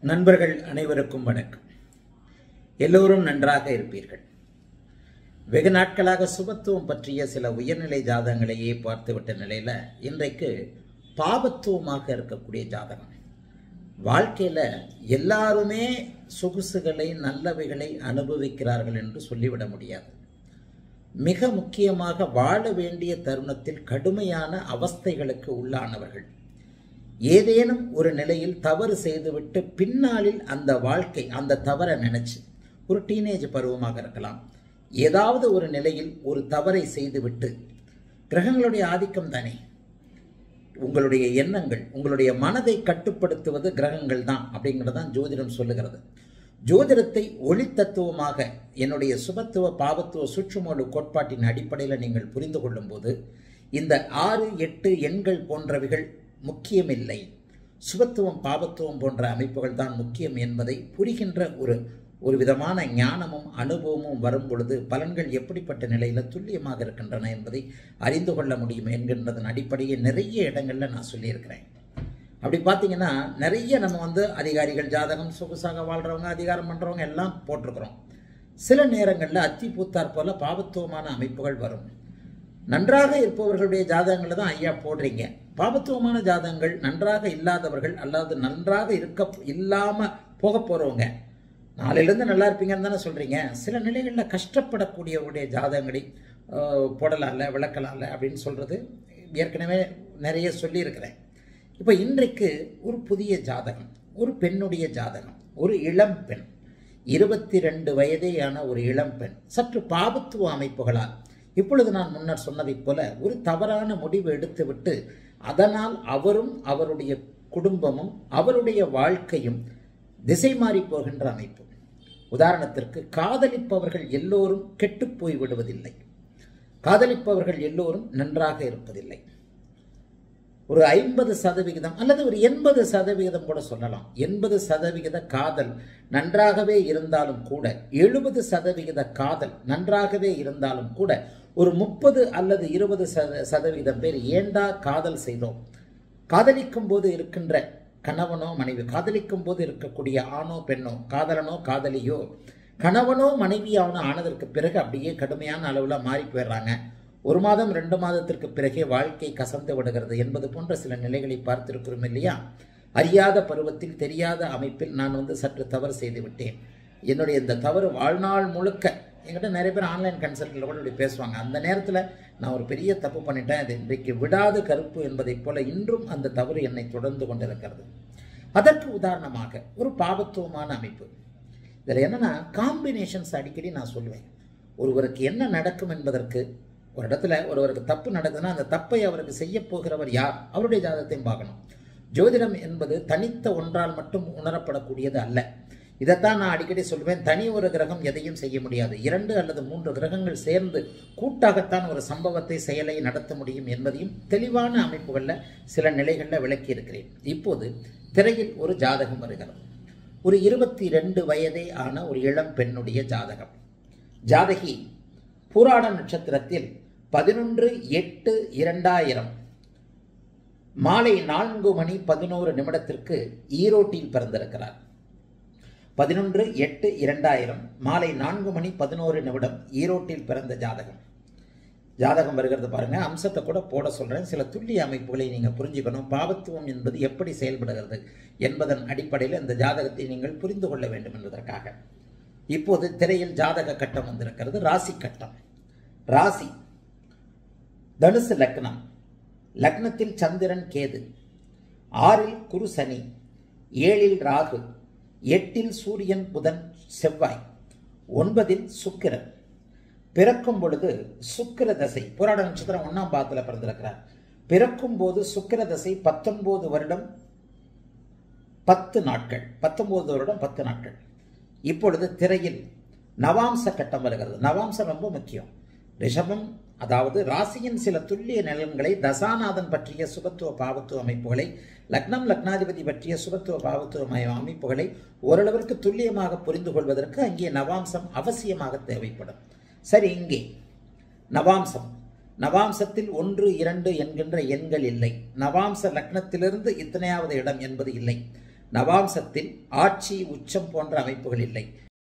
நண்பர்கள் அனைவருக்கும் வணக்கம் எல்லோரும் நன்றாக இருப்பீர்கள் வெகு நாட்களாக சுபத்துவம் பற்றிய சில உயர்நிலை ஜாதகங்களையே பார்த்துவிட்ட நிலையில இன்றைக்கு பாபத்துவமாக இருக்கக்கூடிய ஜாதகம் வாழ்க்கையில எல்லாருமே சொகுசுகளை நல்லவைகளை அனுபவிக்கிறார்கள் என்று சொல்லிவிட முடியாது மிக முக்கியமாக வாழ வேண்டிய தருணத்தில் கடுமையான அவஸ்தைகளுக்கு உள்ளானவர்கள் ஏதேனும் ஒரு நிலையில் தவறு செய்துவிட்டு பின்னாளில் அந்த வாழ்க்கை அந்த தவறை நினைச்சு ஒரு டீனேஜ் பருவமாக இருக்கலாம் ஏதாவது ஒரு நிலையில் ஒரு தவறை செய்துவிட்டு கிரகங்களுடைய ஆதிக்கம் தானே உங்களுடைய எண்ணங்கள் உங்களுடைய மனதை கட்டுப்படுத்துவது கிரகங்கள் தான் அப்படிங்கிறது தான் ஜோதிடம் சொல்லுகிறது ஜோதிடத்தை ஒளி தத்துவமாக என்னுடைய சுபத்துவ பாவத்துவ சுற்றுமோடு கோட்பாட்டின் அடிப்படையில் நீங்கள் புரிந்து கொள்ளும்போது இந்த ஆறு எட்டு எண்கள் போன்றவைகள் முக்கியமில்லை சுபத்துவம் பாவத்துவம் போன்ற அமைப்புகள் தான் முக்கியம் என்பதை புரிகின்ற ஒரு ஒரு விதமான ஞானமும் அனுபவமும் வரும் பொழுது பலன்கள் எப்படிப்பட்ட நிலையில் துல்லியமாக இருக்கின்றன என்பதை அறிந்து கொள்ள முடியும் என்கின்றதன் அடிப்படையில் நிறைய இடங்களில் நான் சொல்லியிருக்கிறேன் அப்படி பார்த்தீங்கன்னா நிறைய நம்ம வந்து அதிகாரிகள் ஜாதகம் சொகுசாக வாழ்கிறவங்க அதிகாரம் பண்ணுறவங்க எல்லாம் போட்டிருக்கிறோம் சில நேரங்களில் அத்தி பூத்தார் போல பாவத்துவமான அமைப்புகள் வரும் நன்றாக இருப்பவர்களுடைய ஜாதகங்களை தான் ஐயா போடுறீங்க பாபத்துவமான ஜாதகங்கள் நன்றாக இல்லாதவர்கள் அல்லது நன்றாக இருக்க இல்லாம போக போறவங்க நாளையிலேருந்து நல்லா இருப்பீங்கன்னு தானே சொல்றீங்க சில நிலைகளில் கஷ்டப்படக்கூடியவருடைய ஜாதகங்களை போடலாம்ல விளக்கலாம்ல அப்படின்னு சொல்றது ஏற்கனவே நிறைய சொல்லியிருக்கிறேன் இப்போ இன்றைக்கு ஒரு புதிய ஜாதகம் ஒரு பெண்ணுடைய ஜாதகம் ஒரு இளம் பெண் இருபத்தி ரெண்டு வயதேயான ஒரு இளம் பெண் சற்று பாபத்துவ அமைப்புகளால் இப்பொழுது நான் முன்னர் சொன்னதைப் போல ஒரு தவறான முடிவு எடுத்துவிட்டு அதனால் அவரும் அவருடைய குடும்பமும் அவருடைய வாழ்க்கையும் திசை மாறி போகின்ற அமைப்பு உதாரணத்திற்கு காதலிப்பவர்கள் எல்லோரும் கெட்டுப்போய் விடுவதில்லை காதலிப்பவர்கள் எல்லோரும் நன்றாக இருப்பதில்லை ஒரு ஐம்பது சதவிகிதம் அல்லது ஒரு எண்பது சதவிகிதம் கூட சொல்லலாம் எண்பது சதவிகித காதல் நன்றாகவே இருந்தாலும் கூட எழுபது சதவிகித காதல் நன்றாகவே இருந்தாலும் கூட ஒரு முப்பது அல்லது இருபது சத சதவீதம் பேர் ஏண்டா காதல் செய்தோம் காதலிக்கும் போது இருக்கின்ற கணவனோ மனைவி காதலிக்கும் போது இருக்கக்கூடிய ஆணோ பெண்ணோ காதலனோ காதலியோ கணவனோ மனைவியானோ ஆனதற்கு பிறகு அப்படியே கடுமையான அளவில் மாறி போயிடுறாங்க ஒரு மாதம் ரெண்டு மாதத்திற்கு பிறகே வாழ்க்கை கசந்து விடுகிறது என்பது போன்ற சில நிலைகளை பார்த்திருக்கிறோம் இல்லையா அறியாத பருவத்தில் தெரியாத அமைப்பில் நான் வந்து சற்று தவறு செய்து விட்டேன் என்னுடைய இந்த தவறு வாழ்நாள் முழுக்க என்கிட்ட நிறைய பேர் ஆன்லைன் கன்சல்ட்டில் கூட இப்படி பேசுவாங்க அந்த நேரத்தில் நான் ஒரு பெரிய தப்பு பண்ணிட்டேன் அது இன்றைக்கு விடாது கருப்பு என்பதைப் போல இன்றும் அந்த தவறு என்னை தொடர்ந்து கொண்டிருக்கிறது அதற்கு உதாரணமாக ஒரு பாவத்துவமான அமைப்பு இதில் என்னென்னா காம்பினேஷன்ஸ் அடிக்கடி நான் சொல்லுவேன் ஒருவருக்கு என்ன நடக்கும் என்பதற்கு ஒரு இடத்துல ஒருவருக்கு தப்பு நடக்குதுன்னா அந்த தப்பை அவருக்கு செய்ய போகிறவர் யார் அவருடைய ஜாதகத்தையும் பார்க்கணும் ஜோதிடம் என்பது தனித்த ஒன்றால் மட்டும் உணரப்படக்கூடியது அல்ல இதைத்தான் நான் அடிக்கடி சொல்வேன் தனி ஒரு கிரகம் எதையும் செய்ய முடியாது இரண்டு அல்லது மூன்று கிரகங்கள் சேர்ந்து கூட்டாகத்தான் ஒரு சம்பவத்தை செயலை நடத்த முடியும் என்பதையும் தெளிவான அமைப்புகளில் சில நிலைகளில் விளக்கி இருக்கிறேன் இப்போது திரையில் ஒரு ஜாதகம் வருகிறது ஒரு இருபத்தி ரெண்டு வயதே ஆன ஒரு இளம் பெண்ணுடைய ஜாதகம் ஜாதகி பூராட நட்சத்திரத்தில் பதினொன்று எட்டு இரண்டாயிரம் மாலை நான்கு மணி பதினோரு நிமிடத்திற்கு ஈரோட்டில் பிறந்திருக்கிறார் பதினொன்று எட்டு இரண்டாயிரம் மாலை நான்கு மணி பதினோரு நிமிடம் ஈரோட்டில் பிறந்த ஜாதகம் ஜாதகம் வருகிறது பாருங்க அம்சத்தை கூட போட சொல்றேன் சில துல்லிய அமைப்புகளை நீங்க புரிஞ்சுக்கணும் பாவத்துவம் என்பது எப்படி செயல்படுகிறது என்பதன் அடிப்படையில் இந்த ஜாதகத்தை நீங்கள் புரிந்து கொள்ள வேண்டும் என்பதற்காக இப்போது திரையில் ஜாதக கட்டம் வந்திருக்கிறது ராசி கட்டம் ராசி தனுசு லக்னம் லக்னத்தில் சந்திரன் கேது ஆறில் குரு சனி ஏழில் ராகு எட்டில் சூரியன் புதன் செவ்வாய் ஒன்பதில் சுக்கிரன் பிறக்கும் பொழுது சுக்கிர தசை புராட நட்சத்திரம் ஒன்னாம் பாகத்தில் பிறந்திருக்கிறார் பிறக்கும் போது சுக்கிர தசை பத்தொன்பது வருடம் பத்து நாட்கள் பத்தொன்பது வருடம் பத்து நாட்கள் இப்பொழுது திரையில் நவாம்ச கட்டம் வருகிறது நவாம்சம் ரொம்ப முக்கியம் ரிஷபம் அதாவது ராசியின் சில துல்லிய நிலன்களை தசாநாதன் பற்றிய சுபத்துவ பாவத்துவ அமைப்புகளை லக்னம் லக்னாதிபதி பற்றிய சுபத்துவ பாவத்துவ அமைப்புகளை ஓரளவிற்கு துல்லியமாக புரிந்து கொள்வதற்கு அங்கே நவாம்சம் அவசியமாக தேவைப்படும் சரி இங்கே நவாம்சம் நவாம்சத்தில் ஒன்று இரண்டு என்கின்ற எண்கள் இல்லை நவாம்ச லக்னத்திலிருந்து இத்தனையாவது இடம் என்பது இல்லை நவாம்சத்தில் ஆட்சி உச்சம் போன்ற அமைப்புகள் இல்லை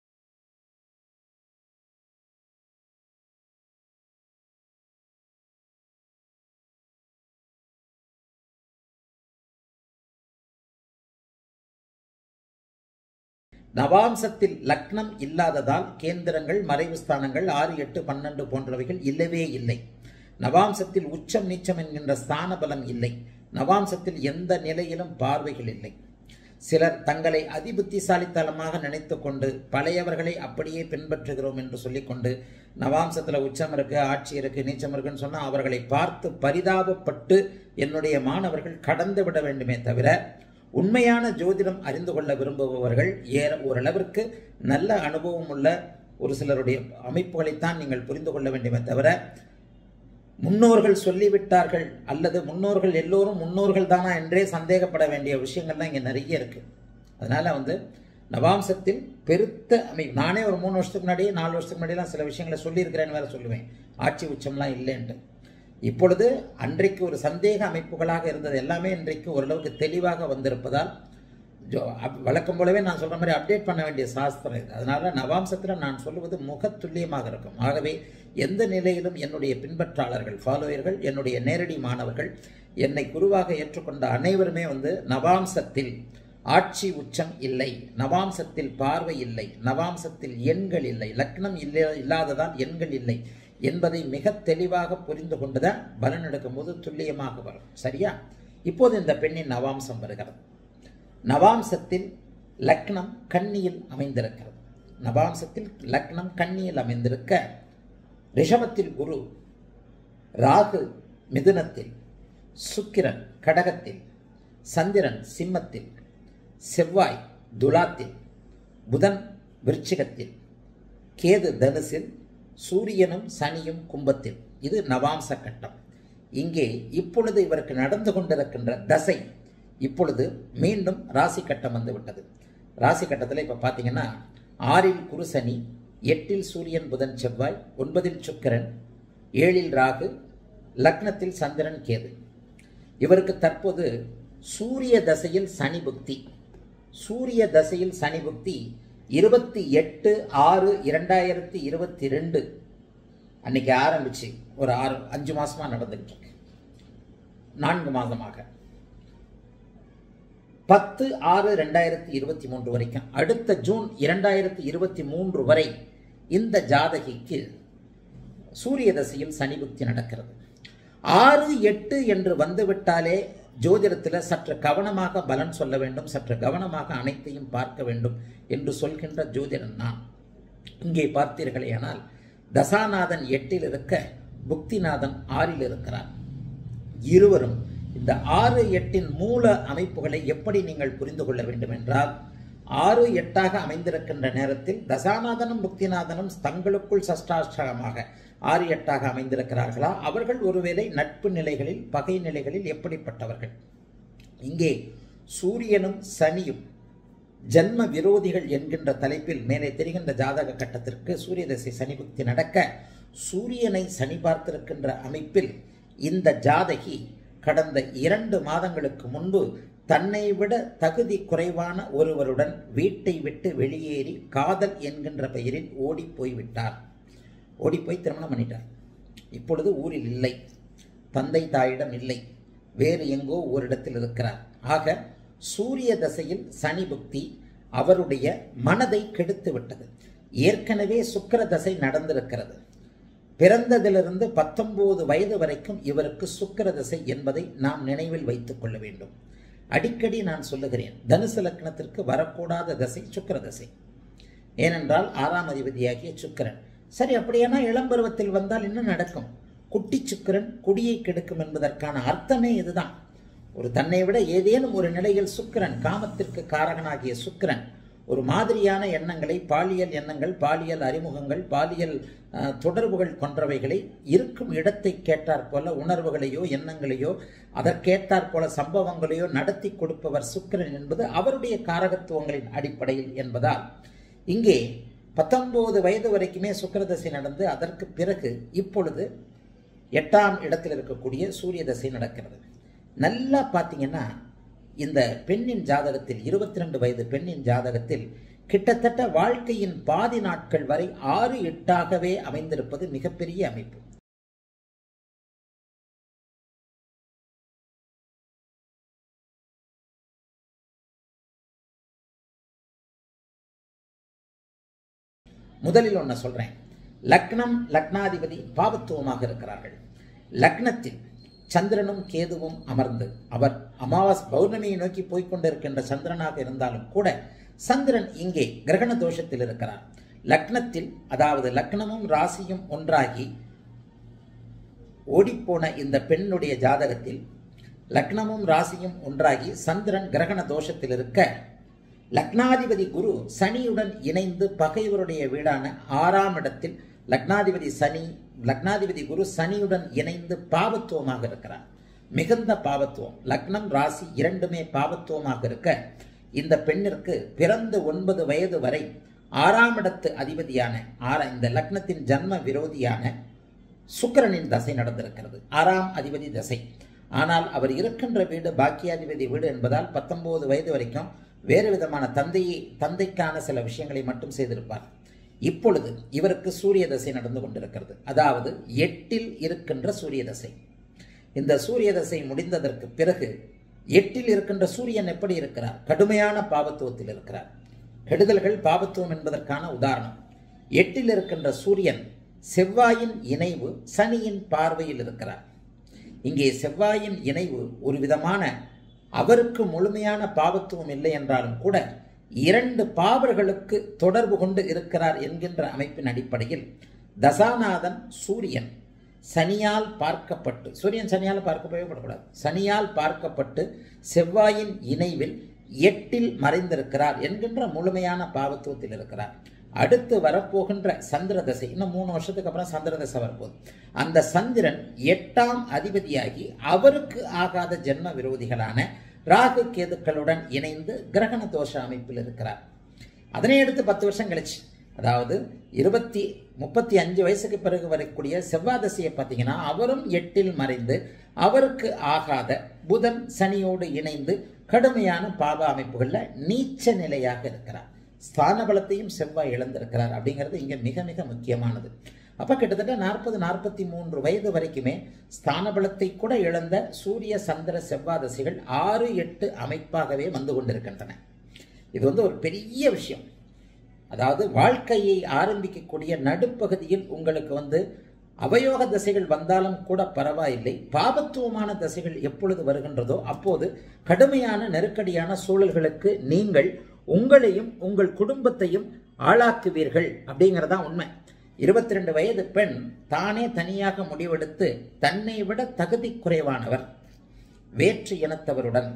நவாம்சத்தில் லக்னம் இல்லாததால் கேந்திரங்கள் மறைவு ஸ்தானங்கள் ஆறு எட்டு பன்னெண்டு போன்றவைகள் இல்லவே இல்லை நவாம்சத்தில் உச்சம் நீச்சம் என்கின்ற ஸ்தான பலம் இல்லை நவாம்சத்தில் எந்த நிலையிலும் பார்வைகள் இல்லை சிலர் தங்களை அதிபுத்திசாலித்தனமாக நினைத்து கொண்டு பழையவர்களை அப்படியே பின்பற்றுகிறோம் என்று சொல்லிக்கொண்டு நவாம்சத்தில் உச்சம் இருக்கு ஆட்சி இருக்கு நீச்சம் இருக்குன்னு சொன்னால் அவர்களை பார்த்து பரிதாபப்பட்டு என்னுடைய மாணவர்கள் கடந்து விட வேண்டுமே தவிர உண்மையான ஜோதிடம் அறிந்து கொள்ள விரும்புபவர்கள் ஏற ஓரளவிற்கு நல்ல அனுபவம் உள்ள ஒரு சிலருடைய அமைப்புகளைத்தான் நீங்கள் புரிந்து கொள்ள வேண்டுமே தவிர முன்னோர்கள் சொல்லிவிட்டார்கள் அல்லது முன்னோர்கள் எல்லோரும் முன்னோர்கள் தானா என்றே சந்தேகப்பட வேண்டிய விஷயங்கள்லாம் இங்கே நிறைய இருக்கு அதனால வந்து நவாம்சத்தில் பெருத்த அமை நானே ஒரு மூணு வருஷத்துக்கு முன்னாடியே நாலு வருஷத்துக்கு முன்னாடியெல்லாம் சில விஷயங்களை சொல்லியிருக்கிறேன்னு வேற சொல்லுவேன் ஆட்சி உச்சம்லாம் இல்லைன்ட்டு இப்பொழுது அன்றைக்கு ஒரு சந்தேக அமைப்புகளாக இருந்தது எல்லாமே இன்றைக்கு ஓரளவுக்கு தெளிவாக வந்திருப்பதால் ஜோ அப்- வழக்கம் போலவே நான் சொல்ற மாதிரி அப்டேட் பண்ண வேண்டிய சாஸ்திரம் இது அதனால நவாம்சத்தில் நான் சொல்லுவது முக துல்லியமாக இருக்கும் ஆகவே எந்த நிலையிலும் என்னுடைய பின்பற்றாளர்கள் ஃபாலோயர்கள் என்னுடைய நேரடி மாணவர்கள் என்னை குருவாக ஏற்றுக்கொண்ட அனைவருமே வந்து நவாம்சத்தில் ஆட்சி உச்சம் இல்லை நவாம்சத்தில் பார்வை இல்லை நவாம்சத்தில் எண்கள் இல்லை லக்னம் இல்லை இல்லாததால் எண்கள் இல்லை என்பதை மிக தெளிவாக புரிந்து கொண்டுதான் பலன் எடுக்கும்போது துல்லியமாக வரும் சரியா இப்போது இந்த பெண்ணின் நவாம்சம் வருகிறது நவாம்சத்தில் லக்னம் கன்னியில் அமைந்திருக்கிறது நவாம்சத்தில் லக்னம் கன்னியில் அமைந்திருக்க ரிஷபத்தில் குரு ராகு மிதுனத்தில் சுக்கிரன் கடகத்தில் சந்திரன் சிம்மத்தில் செவ்வாய் துலாத்தில் புதன் விருச்சிகத்தில் கேது தனுசில் சூரியனும் சனியும் கும்பத்தில் இது நவாம்ச கட்டம் இங்கே இப்பொழுது இவருக்கு நடந்து கொண்டிருக்கின்ற தசை இப்பொழுது மீண்டும் ராசி கட்டம் வந்து விட்டது ராசி கட்டத்தில் இப்போ பார்த்தீங்கன்னா ஆறில் குரு சனி எட்டில் சூரியன் புதன் செவ்வாய் ஒன்பதில் சுக்கிரன் ஏழில் ராகு லக்னத்தில் சந்திரன் கேது இவருக்கு தற்போது சூரிய தசையில் சனி புக்தி சூரிய தசையில் சனி புக்தி இருபத்தி எட்டு ஆறு இரண்டாயிரத்தி இருபத்தி ரெண்டு அன்னைக்கு ஆரம்பிச்சு ஒரு ஆறு அஞ்சு மாசமா நடந்துகிட்டு இருக்கு நான்கு மாதமாக பத்து ஆறு ரெண்டாயிரத்தி இருபத்தி மூன்று வரைக்கும் அடுத்த ஜூன் இரண்டாயிரத்தி இருபத்தி மூன்று வரை இந்த ஜாதகிக்கு சூரிய தசையில் சனி புக்தி நடக்கிறது ஆறு எட்டு என்று வந்துவிட்டாலே ஜோதிடத்தில் சற்று கவனமாக பலன் சொல்ல வேண்டும் சற்று கவனமாக அனைத்தையும் பார்க்க வேண்டும் என்று சொல்கின்ற ஜோதிடன் நான் இங்கே பார்த்தீர்களேயானால் தசாநாதன் எட்டில் இருக்க புக்திநாதன் ஆறில் இருக்கிறார் இருவரும் இந்த ஆறு எட்டின் மூல அமைப்புகளை எப்படி நீங்கள் புரிந்து கொள்ள வேண்டும் என்றால் ஆறு எட்டாக அமைந்திருக்கின்ற நேரத்தில் தசாநாதனும் புக்திநாதனும் தங்களுக்குள் சஷ்டாஷ்டகமாக ஆறு எட்டாக அமைந்திருக்கிறார்களா அவர்கள் ஒருவேளை நட்பு நிலைகளில் பகை நிலைகளில் எப்படிப்பட்டவர்கள் இங்கே சூரியனும் சனியும் ஜன்ம விரோதிகள் என்கின்ற தலைப்பில் மேலே தெரிகின்ற ஜாதக கட்டத்திற்கு சூரிய தசை சனி புக்தி நடக்க சூரியனை சனி பார்த்திருக்கின்ற அமைப்பில் இந்த ஜாதகி கடந்த இரண்டு மாதங்களுக்கு முன்பு தன்னை விட தகுதி குறைவான ஒருவருடன் வீட்டை விட்டு வெளியேறி காதல் என்கின்ற பெயரில் ஓடி போய்விட்டார் ஓடி போய் திருமணம் பண்ணிட்டார் இப்பொழுது ஊரில் இல்லை தந்தை தாயிடம் இல்லை வேறு எங்கோ ஓரிடத்தில் இருக்கிறார் ஆக சூரிய தசையில் சனி புக்தி அவருடைய மனதை கெடுத்து விட்டது ஏற்கனவே சுக்கிர தசை நடந்திருக்கிறது பிறந்ததிலிருந்து பத்தொன்பது வயது வரைக்கும் இவருக்கு சுக்கிர தசை என்பதை நாம் நினைவில் வைத்துக் கொள்ள வேண்டும் அடிக்கடி நான் சொல்லுகிறேன் தனுசு லக்னத்திற்கு வரக்கூடாத தசை சுக்கிர தசை ஏனென்றால் ஆறாம் அதிபதியாகிய சுக்கிரன் சரி அப்படியானா இளம்பருவத்தில் வந்தால் என்ன நடக்கும் குட்டி சுக்கிரன் குடியை கெடுக்கும் என்பதற்கான அர்த்தமே இதுதான் ஒரு தன்னை விட ஏதேனும் ஒரு நிலையில் சுக்கிரன் காமத்திற்கு காரகனாகிய சுக்கிரன் ஒரு மாதிரியான எண்ணங்களை பாலியல் எண்ணங்கள் பாலியல் அறிமுகங்கள் பாலியல் அஹ், தொடர்புகள் கொன்றவைகளை இருக்கும் இடத்தை கேட்டாற் போல உணர்வுகளையோ எண்ணங்களையோ அதற்கேற்றாற் போல சம்பவங்களையோ நடத்தி கொடுப்பவர் சுக்கிரன் என்பது அவருடைய காரகத்துவங்களின் அடிப்படையில் என்பதால் இங்கே பத்தொன்பது வயது வரைக்குமே சுக்கிரதசை நடந்து அதற்கு பிறகு இப்பொழுது எட்டாம் இடத்தில் இருக்கக்கூடிய சூரிய தசை நடக்கிறது நல்லா பார்த்தீங்கன்னா இந்த பெண்ணின் ஜாதகத்தில் இருபத்தி ரெண்டு வயது பெண்ணின் ஜாதகத்தில் கிட்டத்தட்ட வாழ்க்கையின் பாதி நாட்கள் வரை ஆறு எட்டாகவே அமைந்திருப்பது மிகப்பெரிய அமைப்பு முதலில் ஒன்று சொல்றேன் லக்னம் லக்னாதிபதி பாவத்துவமாக இருக்கிறார்கள் லக்னத்தில் சந்திரனும் கேதுவும் அமர்ந்து அவர் அமாவாஸ் பௌர்ணமியை நோக்கி போய்கொண்டிருக்கின்ற சந்திரனாக இருந்தாலும் கூட சந்திரன் இங்கே கிரகண தோஷத்தில் இருக்கிறார் லக்னத்தில் அதாவது லக்னமும் ராசியும் ஒன்றாகி ஓடிப்போன இந்த பெண்ணுடைய ஜாதகத்தில் லக்னமும் ராசியும் ஒன்றாகி சந்திரன் கிரகண தோஷத்தில் இருக்க லக்னாதிபதி குரு சனியுடன் இணைந்து பகைவருடைய வீடான ஆறாம் இடத்தில் லக்னாதிபதி சனி லக்னாதிபதி குரு சனியுடன் இணைந்து பாவத்துவமாக இருக்கிறார் மிகுந்த பாவத்துவம் லக்னம் ராசி இரண்டுமே பாவத்துவமாக இருக்க இந்த பெண்ணிற்கு பிறந்து ஒன்பது வயது வரை ஆறாம் இடத்து அதிபதியான ஆறா இந்த லக்னத்தின் ஜன்ம விரோதியான சுக்கிரனின் தசை நடந்திருக்கிறது ஆறாம் அதிபதி தசை ஆனால் அவர் இருக்கின்ற வீடு பாக்கியாதிபதி வீடு என்பதால் பத்தொன்பது வயது வரைக்கும் வேறு விதமான தந்தையை தந்தைக்கான சில விஷயங்களை மட்டும் செய்திருப்பார் இப்பொழுது இவருக்கு சூரிய தசை நடந்து கொண்டிருக்கிறது அதாவது எட்டில் இருக்கின்ற சூரிய தசை இந்த சூரிய தசை முடிந்ததற்கு பிறகு எட்டில் இருக்கின்ற சூரியன் எப்படி இருக்கிறார் கடுமையான பாவத்துவத்தில் இருக்கிறார் கெடுதல்கள் பாவத்துவம் என்பதற்கான உதாரணம் எட்டில் இருக்கின்ற சூரியன் செவ்வாயின் இணைவு சனியின் பார்வையில் இருக்கிறார் இங்கே செவ்வாயின் இணைவு ஒரு விதமான அவருக்கு முழுமையான பாவத்துவம் இல்லை என்றாலும் கூட இரண்டு பாவர்களுக்கு தொடர்பு கொண்டு இருக்கிறார் என்கின்ற அமைப்பின் அடிப்படையில் தசாநாதன் சூரியன் சனியால் பார்க்கப்பட்டு சூரியன் சனியால் பார்க்கப்படவே படக்கூடாது சனியால் பார்க்கப்பட்டு செவ்வாயின் இணைவில் எட்டில் மறைந்திருக்கிறார் என்கின்ற முழுமையான பாவத்துவத்தில் இருக்கிறார் அடுத்து வரப்போகின்ற சந்திர தசை இன்னும் மூணு வருஷத்துக்கு அப்புறம் சந்திர தசை வரப்போகுது அந்த சந்திரன் எட்டாம் அதிபதியாகி அவருக்கு ஆகாத ஜென்ம விரோதிகளான ராகு கேதுக்களுடன் இணைந்து கிரகண தோஷ அமைப்பில் இருக்கிறார் அதனை அடுத்து பத்து வருஷம் கழிச்சு அதாவது இருபத்தி முப்பத்தி அஞ்சு வயசுக்கு பிறகு வரக்கூடிய செவ்வாதசையை பார்த்தீங்கன்னா அவரும் எட்டில் மறைந்து அவருக்கு ஆகாத புதன் சனியோடு இணைந்து கடுமையான பாவ அமைப்புகளில் நீச்ச நிலையாக இருக்கிறார் ஸ்தான பலத்தையும் செவ்வாய் இழந்திருக்கிறார் அப்படிங்கிறது இங்கே மிக மிக முக்கியமானது அப்போ கிட்டத்தட்ட நாற்பது நாற்பத்தி மூன்று வயது வரைக்குமே ஸ்தான பலத்தை கூட இழந்த சூரிய சந்திர செவ்வாதசைகள் ஆறு எட்டு அமைப்பாகவே வந்து கொண்டிருக்கின்றன இது வந்து ஒரு பெரிய விஷயம் அதாவது வாழ்க்கையை ஆரம்பிக்கக்கூடிய நடுப்பகுதியில் உங்களுக்கு வந்து அவயோக தசைகள் வந்தாலும் கூட பரவாயில்லை பாபத்துவமான தசைகள் எப்பொழுது வருகின்றதோ அப்போது கடுமையான நெருக்கடியான சூழல்களுக்கு நீங்கள் உங்களையும் உங்கள் குடும்பத்தையும் ஆளாக்குவீர்கள் அப்படிங்கிறதா உண்மை இருபத்தி ரெண்டு வயது பெண் தானே தனியாக முடிவெடுத்து தன்னை விட தகுதி குறைவானவர் வேற்று இனத்தவருடன்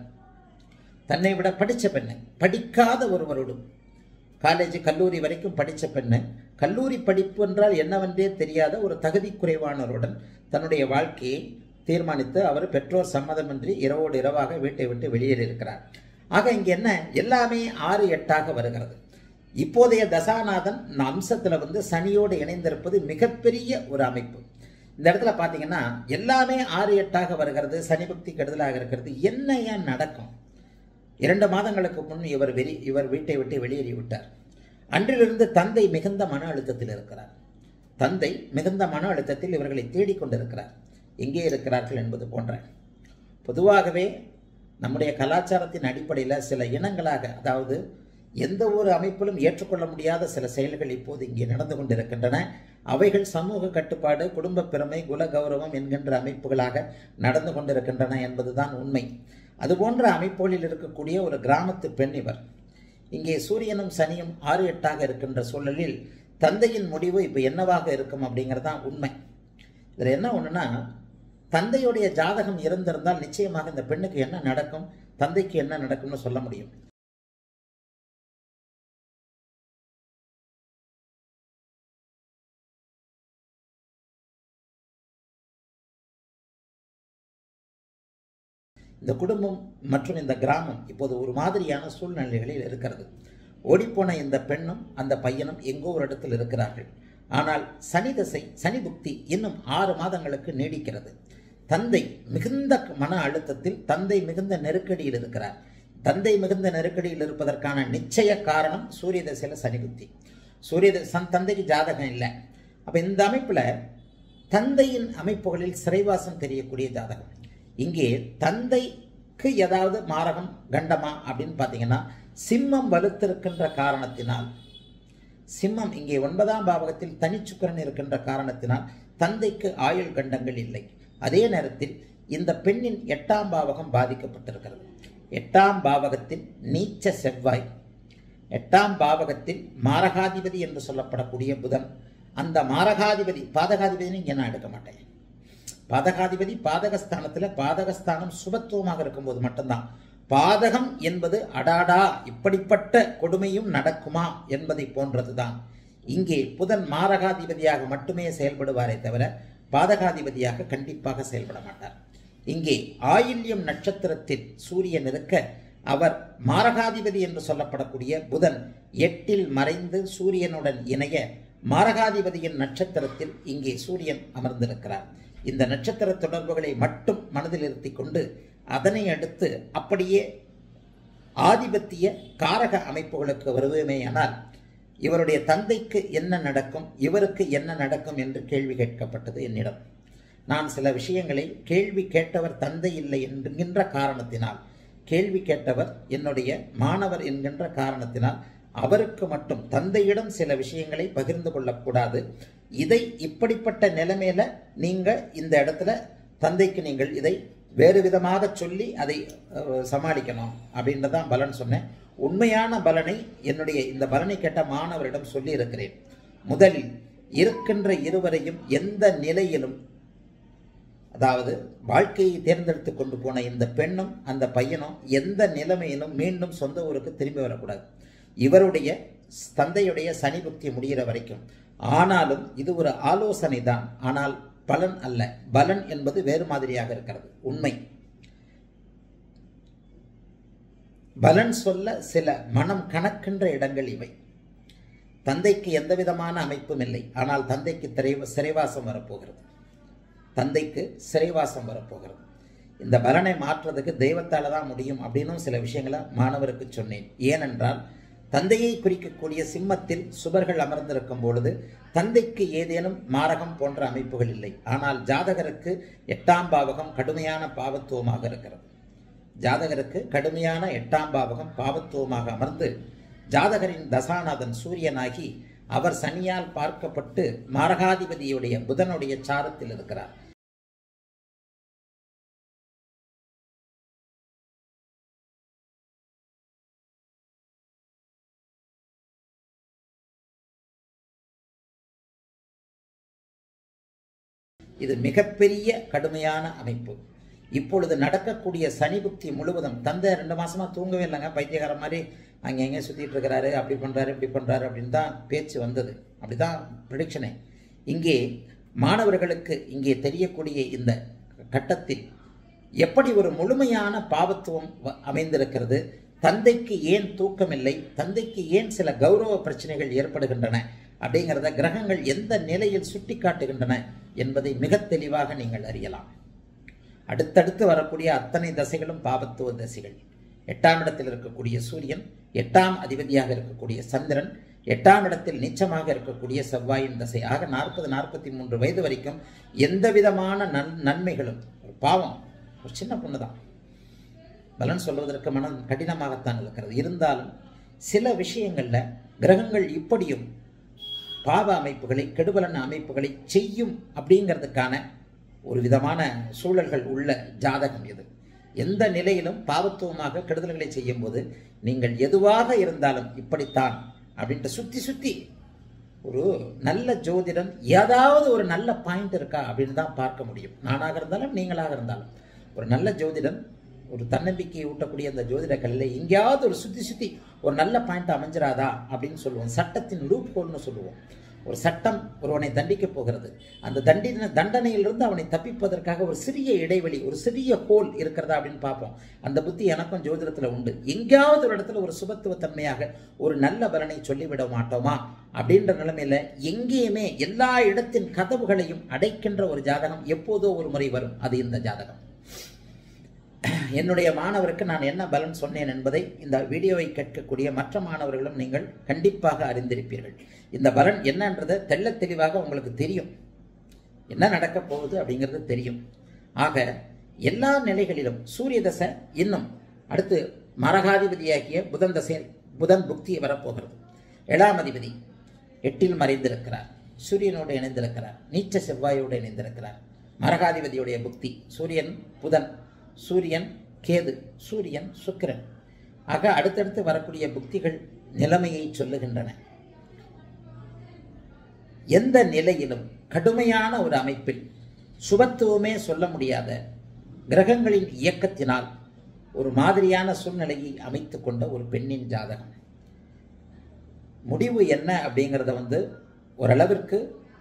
தன்னை விட படித்த பெண்ணை படிக்காத ஒருவரோடும் காலேஜ் கல்லூரி வரைக்கும் படித்த பெண்ணு கல்லூரி படிப்பு என்றால் என்னவென்றே தெரியாத ஒரு தகுதி குறைவானவருடன் தன்னுடைய வாழ்க்கையை தீர்மானித்து அவர் பெற்றோர் சம்மதமின்றி இரவோடு இரவாக வீட்டை விட்டு வெளியேறியிருக்கிறார் ஆக இங்கே என்ன எல்லாமே ஆறு எட்டாக வருகிறது இப்போதைய தசாநாதன் அம்சத்தில் வந்து சனியோடு இணைந்திருப்பது மிகப்பெரிய ஒரு அமைப்பு இந்த இடத்துல பார்த்தீங்கன்னா எல்லாமே ஆறு எட்டாக வருகிறது சனி பக்தி கெடுதலாக இருக்கிறது என்ன ஏன் நடக்கும் இரண்டு மாதங்களுக்கு முன் இவர் வெளி இவர் வீட்டை விட்டு வெளியேறி விட்டார் அன்றிலிருந்து தந்தை மிகுந்த மன அழுத்தத்தில் இருக்கிறார் தந்தை மிகுந்த மன அழுத்தத்தில் இவர்களை தேடிக்கொண்டிருக்கிறார் எங்கே இருக்கிறார்கள் என்பது போன்ற பொதுவாகவே நம்முடைய கலாச்சாரத்தின் அடிப்படையில் சில இனங்களாக அதாவது எந்த ஒரு அமைப்பிலும் ஏற்றுக்கொள்ள முடியாத சில செயல்கள் இப்போது இங்கே நடந்து கொண்டிருக்கின்றன அவைகள் சமூக கட்டுப்பாடு குடும்ப பெருமை குல கௌரவம் என்கின்ற அமைப்புகளாக நடந்து கொண்டிருக்கின்றன என்பதுதான் உண்மை அதுபோன்ற அமைப்புகளில் இருக்கக்கூடிய ஒரு கிராமத்து பெண் இவர் இங்கே சூரியனும் சனியும் ஆறு எட்டாக இருக்கின்ற சூழலில் தந்தையின் முடிவு இப்போ என்னவாக இருக்கும் அப்படிங்கிறது தான் உண்மை இதில் என்ன ஒன்றுனா தந்தையுடைய ஜாதகம் இருந்திருந்தால் நிச்சயமாக இந்த பெண்ணுக்கு என்ன நடக்கும் தந்தைக்கு என்ன நடக்கும்னு சொல்ல முடியும் இந்த குடும்பம் மற்றும் இந்த கிராமம் இப்போது ஒரு மாதிரியான சூழ்நிலைகளில் இருக்கிறது ஓடிப்போன இந்த பெண்ணும் அந்த பையனும் எங்கோ ஒரு இடத்தில் இருக்கிறார்கள் ஆனால் சனி தசை சனி புக்தி இன்னும் ஆறு மாதங்களுக்கு நீடிக்கிறது தந்தை மிகுந்த மன அழுத்தத்தில் தந்தை மிகுந்த நெருக்கடியில் இருக்கிறார் தந்தை மிகுந்த நெருக்கடியில் இருப்பதற்கான நிச்சய காரணம் சூரிய தசையில் சனி புத்தி சூரிய த- சன் தந்தைக்கு ஜாதகம் இல்லை அப்போ இந்த அமைப்பில் தந்தையின் அமைப்புகளில் சிறைவாசம் தெரியக்கூடிய ஜாதகம் இங்கே தந்தைக்கு ஏதாவது மாரகம் கண்டமா அப்படின்னு பார்த்தீங்கன்னா சிம்மம் வலுத்திருக்கின்ற காரணத்தினால் சிம்மம் இங்கே ஒன்பதாம் பாவகத்தில் தனிச்சுக்கரன் இருக்கின்ற காரணத்தினால் தந்தைக்கு ஆயுள் கண்டங்கள் இல்லை அதே நேரத்தில் இந்த பெண்ணின் எட்டாம் பாவகம் பாதிக்கப்பட்டிருக்கிறது எட்டாம் பாவகத்தில் நீச்ச செவ்வாய் எட்டாம் பாவகத்தில் மாரகாதிபதி என்று சொல்லப்படக்கூடிய புதன் அந்த மாரகாதிபதி பாதகாதிபதினு இங்கே நான் எடுக்க மாட்டேன் பாதகாதிபதி பாதகஸ்தானத்தில் பாதகஸ்தானம் சுபத்துவமாக இருக்கும்போது மட்டும்தான் பாதகம் என்பது அடாடா இப்படிப்பட்ட கொடுமையும் நடக்குமா என்பதை போன்றதுதான் இங்கே புதன் மாரகாதிபதியாக மட்டுமே செயல்படுவாரே தவிர பாதகாதிபதியாக கண்டிப்பாக செயல்பட மாட்டார் இங்கே ஆயில்யம் நட்சத்திரத்தில் சூரியன் இருக்க அவர் மாரகாதிபதி என்று சொல்லப்படக்கூடிய புதன் எட்டில் மறைந்து சூரியனுடன் இணைய மாரகாதிபதியின் நட்சத்திரத்தில் இங்கே சூரியன் அமர்ந்திருக்கிறார் இந்த நட்சத்திர தொடர்புகளை மட்டும் மனதில் இருத்திக் கொண்டு அதனை அடுத்து அப்படியே ஆதிபத்திய காரக அமைப்புகளுக்கு வருவேமேயானால் இவருடைய தந்தைக்கு என்ன நடக்கும் இவருக்கு என்ன நடக்கும் என்று கேள்வி கேட்கப்பட்டது என்னிடம் நான் சில விஷயங்களை கேள்வி கேட்டவர் தந்தை இல்லை என்கின்ற காரணத்தினால் கேள்வி கேட்டவர் என்னுடைய மாணவர் என்கின்ற காரணத்தினால் அவருக்கு மட்டும் தந்தையிடம் சில விஷயங்களை பகிர்ந்து கொள்ளக்கூடாது இதை இப்படிப்பட்ட நிலைமையில நீங்க இந்த இடத்துல தந்தைக்கு நீங்கள் இதை வேறு விதமாக சொல்லி அதை அஹ், சமாளிக்கணும் அப்படின்றதான் பலன் சொன்னேன் உண்மையான பலனை என்னுடைய இந்த பலனை கேட்ட மாணவரிடம் சொல்லி இருக்கிறேன் முதலில் இருக்கின்ற இருவரையும் எந்த நிலையிலும் அதாவது வாழ்க்கையை தேர்ந்தெடுத்து கொண்டு போன இந்த பெண்ணும் அந்த பையனும் எந்த நிலைமையிலும் மீண்டும் சொந்த ஊருக்கு திரும்பி வரக்கூடாது இவருடைய தந்தையுடைய சனி புக்தி முடிகிற வரைக்கும் ஆனாலும் இது ஒரு ஆலோசனை தான் ஆனால் பலன் அல்ல பலன் என்பது வேறு மாதிரியாக இருக்கிறது உண்மை பலன் சொல்ல சில மனம் கணக்கின்ற இடங்கள் இவை தந்தைக்கு எந்த விதமான அமைப்பும் இல்லை ஆனால் தந்தைக்கு திரை சிறைவாசம் வரப்போகிறது தந்தைக்கு சிறைவாசம் வரப்போகிறது இந்த பலனை மாற்றுறதுக்கு தெய்வத்தால தான் முடியும் அப்படின்னும் சில விஷயங்களை மாணவருக்கு சொன்னேன் ஏனென்றால் தந்தையை குறிக்கக்கூடிய சிம்மத்தில் சுபர்கள் அமர்ந்திருக்கும் பொழுது தந்தைக்கு ஏதேனும் மாரகம் போன்ற அமைப்புகள் இல்லை ஆனால் ஜாதகருக்கு எட்டாம் பாவகம் கடுமையான பாவத்துவமாக இருக்கிறது ஜாதகருக்கு கடுமையான எட்டாம் பாவகம் பாவத்துவமாக அமர்ந்து ஜாதகரின் தசாநாதன் சூரியனாகி அவர் சனியால் பார்க்கப்பட்டு மாரகாதிபதியுடைய புதனுடைய சாரத்தில் இருக்கிறார் இது மிகப்பெரிய கடுமையான அமைப்பு இப்பொழுது நடக்கக்கூடிய சனி புக்தி முழுவதும் தந்தை ரெண்டு மாசமா தூங்கவே இல்லைங்க பைத்தியக்கார மாதிரி அங்கே எங்கே சுத்திட்டு இருக்கிறாரு அப்படி பண்றாரு இப்படி பண்றாரு அப்படின்னு தான் பேச்சு வந்தது அப்படிதான் ப்ரிடிக்ஷனே இங்கே மாணவர்களுக்கு இங்கே தெரியக்கூடிய இந்த கட்டத்தில் எப்படி ஒரு முழுமையான பாவத்துவம் வ- அமைந்திருக்கிறது தந்தைக்கு ஏன் தூக்கமில்லை தந்தைக்கு ஏன் சில கௌரவ பிரச்சனைகள் ஏற்படுகின்றன அப்படிங்கிறத கிரகங்கள் எந்த நிலையில் சுட்டி காட்டுகின்றன என்பதை மிக தெளிவாக நீங்கள் அறியலாம் அடுத்தடுத்து வரக்கூடிய அத்தனை தசைகளும் பாவத்துவ தசைகள் எட்டாம் இடத்தில் இருக்கக்கூடிய சூரியன் எட்டாம் அதிபதியாக இருக்கக்கூடிய சந்திரன் எட்டாம் இடத்தில் நீச்சமாக இருக்கக்கூடிய செவ்வாயின் தசை ஆக நாற்பது நாற்பத்தி மூன்று வயது வரைக்கும் எந்த விதமான நன் நன்மைகளும் ஒரு பாவம் ஒரு சின்ன பொண்ணு தான் பலன் சொல்வதற்கு மனம் கடினமாகத்தான் இருக்கிறது இருந்தாலும் சில விஷயங்கள்ல கிரகங்கள் இப்படியும் பாவ அமைப்புகளை கெடுபலன் அமைப்புகளை செய்யும் அப்படிங்கிறதுக்கான ஒரு விதமான சூழல்கள் உள்ள ஜாதகம் இது எந்த நிலையிலும் பாவத்துவமாக கெடுதல்களை செய்யும்போது நீங்கள் எதுவாக இருந்தாலும் இப்படித்தான் அப்படின்ட்டு சுத்தி சுத்தி ஒரு நல்ல ஜோதிடன் ஏதாவது ஒரு நல்ல பாயிண்ட் இருக்கா அப்படின்னு தான் பார்க்க முடியும் நானாக இருந்தாலும் நீங்களாக இருந்தாலும் ஒரு நல்ல ஜோதிடன் ஒரு தன்னம்பிக்கையை ஊட்டக்கூடிய அந்த ஜோதிட கல்லில் எங்கேயாவது ஒரு சுத்தி சுத்தி ஒரு நல்ல பாயிண்ட் அமைஞ்சிராதா அப்படின்னு சொல்லுவோம் சட்டத்தின் லூப் ஹோல்னு சொல்லுவோம் ஒரு சட்டம் ஒருவனை தண்டிக்கப் போகிறது அந்த தண்டின தண்டனையிலிருந்து அவனை தப்பிப்பதற்காக ஒரு சிறிய இடைவெளி ஒரு சிறிய ஹோல் இருக்கிறதா அப்படின்னு பார்ப்போம் அந்த புத்தி எனக்கும் ஜோதிடத்தில் உண்டு எங்கேயாவது ஒரு இடத்துல ஒரு சுபத்துவ தன்மையாக ஒரு நல்ல பலனை சொல்லிவிட மாட்டோமா அப்படின்ற நிலைமையில எங்கேயுமே எல்லா இடத்தின் கதவுகளையும் அடைக்கின்ற ஒரு ஜாதகம் எப்போதோ ஒரு முறை வரும் அது இந்த ஜாதகம் என்னுடைய மாணவருக்கு நான் என்ன பலன் சொன்னேன் என்பதை இந்த வீடியோவை கேட்கக்கூடிய மற்ற மாணவர்களும் நீங்கள் கண்டிப்பாக அறிந்திருப்பீர்கள் இந்த பலன் என்னன்றதை தெள்ள தெளிவாக உங்களுக்கு தெரியும் என்ன நடக்கப் போகுது அப்படிங்கிறது தெரியும் ஆக எல்லா நிலைகளிலும் சூரிய தசை இன்னும் அடுத்து மரகாதிபதியாகிய புதன் தசை புதன் புக்தி வரப்போகிறது ஏழாம் அதிபதி எட்டில் மறைந்திருக்கிறார் சூரியனோடு இணைந்திருக்கிறார் நீச்ச செவ்வாயோடு இணைந்திருக்கிறார் மரகாதிபதியுடைய புக்தி சூரியன் புதன் சூரியன் கேது சூரியன் சுக்கிரன் ஆக அடுத்தடுத்து வரக்கூடிய புக்திகள் நிலைமையை சொல்லுகின்றன எந்த நிலையிலும் கடுமையான ஒரு அமைப்பில் சுபத்துவமே சொல்ல முடியாத கிரகங்களின் இயக்கத்தினால் ஒரு மாதிரியான சூழ்நிலையை அமைத்து கொண்ட ஒரு பெண்ணின் ஜாதகம் முடிவு என்ன அப்படிங்கிறத வந்து ஓரளவிற்கு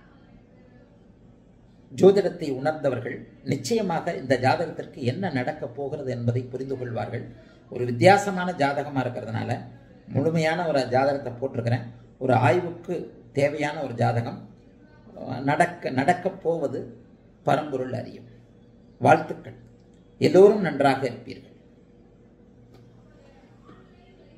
ஜோதிடத்தை உணர்ந்தவர்கள் நிச்சயமாக இந்த ஜாதகத்திற்கு என்ன நடக்கப் போகிறது என்பதை புரிந்து கொள்வார்கள் ஒரு வித்தியாசமான ஜாதகமாக இருக்கிறதுனால முழுமையான ஒரு ஜாதகத்தை போட்டிருக்கிறேன் ஒரு ஆய்வுக்கு தேவையான ஒரு ஜாதகம் நடக்க நடக்கப் போவது பரம்பொருள் அறியும் வாழ்த்துக்கள் எல்லோரும் நன்றாக இருப்பீர்கள்